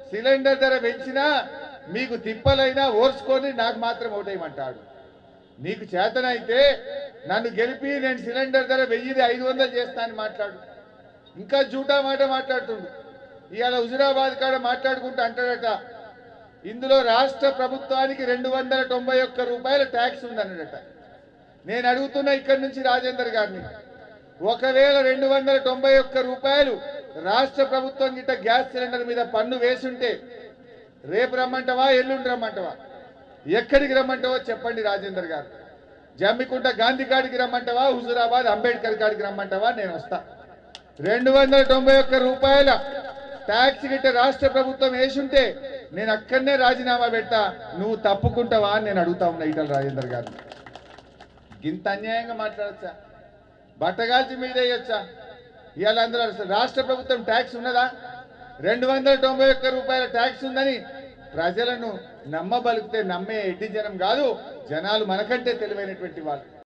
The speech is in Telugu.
సిలిండర్ ధర పెంచినా మీకు తిప్పలైనా ఓర్చుకొని నాకు మాత్రం ఓటేయమంటాడు నీకు చేతనైతే నన్ను గెలిపి నేను సిలిండర్ ధర వెయ్యిది ఐదు వందలు చేస్తా అని మాట్లాడు ఇంకా జూటా మాట మాట్లాడుతుండు ఇవాళ హుజురాబాద్ కాడ మాట్లాడుకుంటూ అంటాడట ఇందులో రాష్ట్ర ప్రభుత్వానికి రెండు వందల తొంభై ఒక్క రూపాయల ట్యాక్స్ ఉందన్నాడట నేను అడుగుతున్నా ఇక్కడి నుంచి రాజేందర్ గారిని ఒకవేళ రెండు వందల తొంభై ఒక్క రూపాయలు రాష్ట్ర ప్రభుత్వం గిట్ట గ్యాస్ సిలిండర్ మీద పన్ను వేసుంటే రేపు రమ్మంటావా ఎల్లుండి రమ్మంటావా ఎక్కడికి రమ్మంటావో చెప్పండి రాజేందర్ గారు జమ్మికుంట గాంధీ కాడికి రమ్మంటావా హుజురాబాద్ అంబేద్కర్ కాడికి రమ్మంటావా నేను వస్తా రెండు వందల తొంభై ఒక్క రూపాయల ట్యాక్స్ గిట్ట రాష్ట్ర ప్రభుత్వం వేసుంటే నేను అక్కడనే రాజీనామా పెట్టా నువ్వు తప్పుకుంటావా అని నేను అడుగుతా ఉన్నా ఈటల రాజేందర్ గారు ఇంత అన్యాయంగా మాట్లాడచ్చా బట్టగాల్చి మీద వేయొచ్చా ఇవాళ అందరూ అసలు రాష్ట్ర ప్రభుత్వం ట్యాక్స్ ఉన్నదా రెండు వందల తొంభై ఒక్క రూపాయల ట్యాక్స్ ఉందని ప్రజలను నమ్మబలికితే నమ్మే ఎడ్డి జనం కాదు జనాలు మనకంటే తెలివైనటువంటి వాళ్ళు